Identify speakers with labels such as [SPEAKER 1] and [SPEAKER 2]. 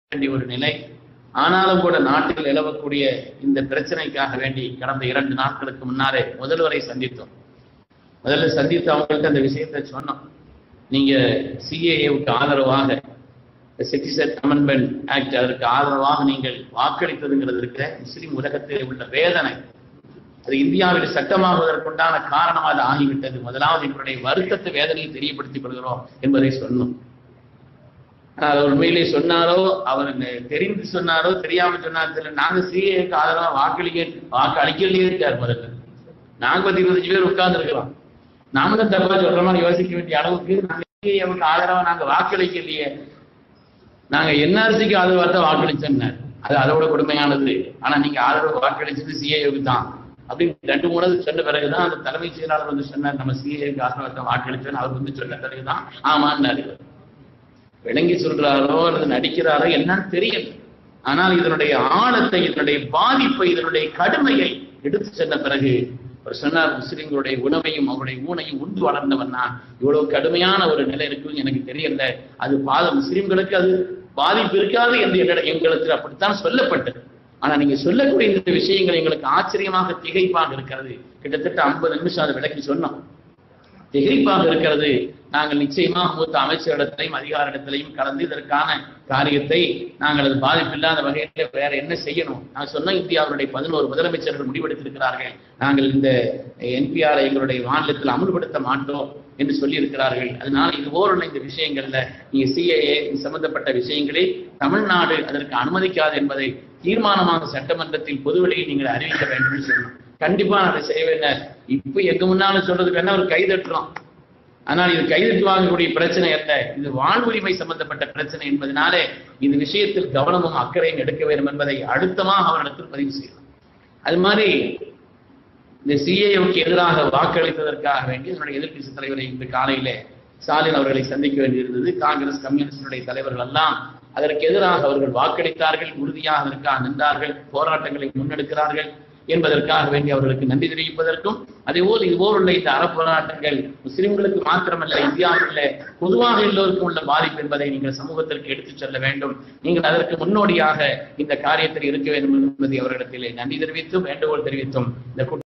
[SPEAKER 1] வேண்டிய ஒரு நிலை ஆனாலும் கூட நாட்டில் நிலவக்கூடிய இந்த பிரச்சனைக்காக வேண்டி கடந்த இரண்டு நாட்களுக்கு முன்னாலே முதல்வரை சந்தித்தோம் முதல்ல சந்தித்து அவங்கள்ட்ட அந்த விஷயத்தை சொன்னோம் நீங்க சிஏஏவுக்கு ஆதரவாக சிட்டிசன் அமெண்ட்மெண்ட் ஆக்ட் அதற்கு ஆதரவாக நீங்கள் வாக்களித்ததுங்கிறது இருக்கிற முஸ்லிம் உலகத்தில் உள்ள வேதனை அது இந்தியாவில் சட்டமாகுவதற்குண்டான காரணம் அது ஆகிவிட்டது முதலாவது எங்களுடைய வருத்தத்தை வேதனையை தெரியப்படுத்திக் கொள்கிறோம் என்பதை சொன்னோம் ஆனால் அவர் உண்மையிலே சொன்னாரோ அவர் நெ- தெரிந்து சொன்னாரோ தெரியாம சொன்னாரோ தெரியல நாங்க சிஏக்கு ஆதரவா வாக்களிக்க வாக்கு அளிக்கலையே இருக்கார் முதல்ல நாங்க பத்து இருபத்தஞ்சு பேர் உட்கார்ந்து இருக்கிறோம் நாம தான் தப்பா சொல்றோமா யோசிக்க வேண்டிய அளவுக்கு நாங்க சிஏவுக்கு ஆதரவா நாங்க வாக்களிக்கலையே நாங்க என்ஆர்சிக்கு ஆதரவா தான் வாக்களிச்சோம்னார் அது அதோட கொடுமையானது ஆனா நீங்க ஆதரவு வாக்களிச்சது சிஏவுக்கு தான் அப்படின்னு ரெண்டு மூணு தடவை சொன்ன பிறகுதான் அந்த தலைமைச் செயலாளர் வந்து சொன்னார் நம்ம சிஏவுக்கு ஆதரவா தான் வாக்களிச்சோன்னு அவர் வந்து சொன்ன பிறகுதான் ஆமான்னாரு விளங்கி சொல்றாரோ அல்லது நடிக்கிறாரோ என்னன்னு தெரியல ஆனால் இதனுடைய ஆழத்தை இதனுடைய பாதிப்பை இதனுடைய கடுமையை எடுத்து சென்ற பிறகு அவர் சொன்னார் முஸ்லிம்களுடைய உணவையும் அவருடைய ஊனையும் உண்டு வளர்ந்தவன் நான் இவ்வளவு கடுமையான ஒரு நிலை இருக்குன்னு எனக்கு தெரியல அது பாத முஸ்லிம்களுக்கு அது பாதிப்பு இருக்காது என்று என்னிட- எங்களுக்கு அப்படித்தான் சொல்லப்பட்டது ஆனா நீங்க சொல்லக்கூடிய இந்த விஷயங்கள் எங்களுக்கு ஆச்சரியமாக திகைப்பாக இருக்கிறது கிட்டத்தட்ட ஐம்பது நிமிஷம் அதை விளக்கி சொன்னோம் திகைப்பாக இருக்கிறது நாங்கள் நிச்சயமாக மூத்த அமைச்சரிடத்திலையும் அதிகாரிடத்திலையும் கலந்து இதற்கான காரியத்தை நாங்கள் அது பாதிப்பில்லாத வகையில் வேற என்ன செய்யணும் நான் சொன்ன இந்தியாவுடைய பதினோரு முதலமைச்சர்கள் முடிவெடுத்திருக்கிறார்கள் நாங்கள் இந்த என்பிஆர் எங்களுடைய மாநிலத்தில் அமல்படுத்த மாட்டோம் என்று சொல்லி இருக்கிறார்கள் அதனால இது போல இந்த விஷயங்கள்ல நீங்க சிஏஏ சம்பந்தப்பட்ட விஷயங்களில் தமிழ்நாடு அதற்கு அனுமதிக்காது என்பதை தீர்மானமாக சட்டமன்றத்தில் பொதுவெளியில் நீங்கள் அறிவிக்க வேண்டும் என்று சொன்னோம் கண்டிப்பா நான் அதை செய்வேன் இப்ப எங்க முன்னாலும் சொல்றதுக்கு என்ன ஒரு கைதட்டுறோம் ஆனால் இது கைதட்டு வாங்கக்கூடிய பிரச்சனை அல்ல இது வாழ்வுரிமை சம்பந்தப்பட்ட பிரச்சனை என்பதனாலே இந்த விஷயத்தில் கவனமும் அக்கறையும் எடுக்க வேண்டும் என்பதை அழுத்தமாக அவரிடத்தில் பதிவு செய்யலாம் அது மாதிரி இந்த சிஏவுக்கு எதிராக வாக்களித்ததற்காக வேண்டி என்னுடைய எதிர்க்கட்சி தலைவரை இன்று காலையிலே ஸ்டாலின் அவர்களை சந்திக்க வேண்டியிருந்தது காங்கிரஸ் கம்யூனிஸ்டுடைய தலைவர்கள் எல்லாம் அதற்கு எதிராக அவர்கள் வாக்களித்தார்கள் உறுதியாக அதற்காக நின்றார்கள் போராட்டங்களை முன்னெடுக்கிறார்கள் என்பதற்காக வேண்டி அவர்களுக்கு நன்றி தெரிவிப்பதற்கும் அதேபோல் இதுபோல் உள்ள இந்த அறப்போராட்டங்கள் முஸ்லிம்களுக்கு மாத்திரமல்ல இந்தியாவில் உள்ள பொதுவாக எல்லோருக்கும் உள்ள பாதிப்பு என்பதை நீங்கள் சமூகத்திற்கு எடுத்துச் செல்ல வேண்டும் நீங்கள் அதற்கு முன்னோடியாக இந்த காரியத்தில் இருக்க வேண்டும் என்பதை அவர்களிடத்திலே நன்றி தெரிவித்தும் வேண்டுகோள் தெரிவித்தும் இந்த கூட்ட-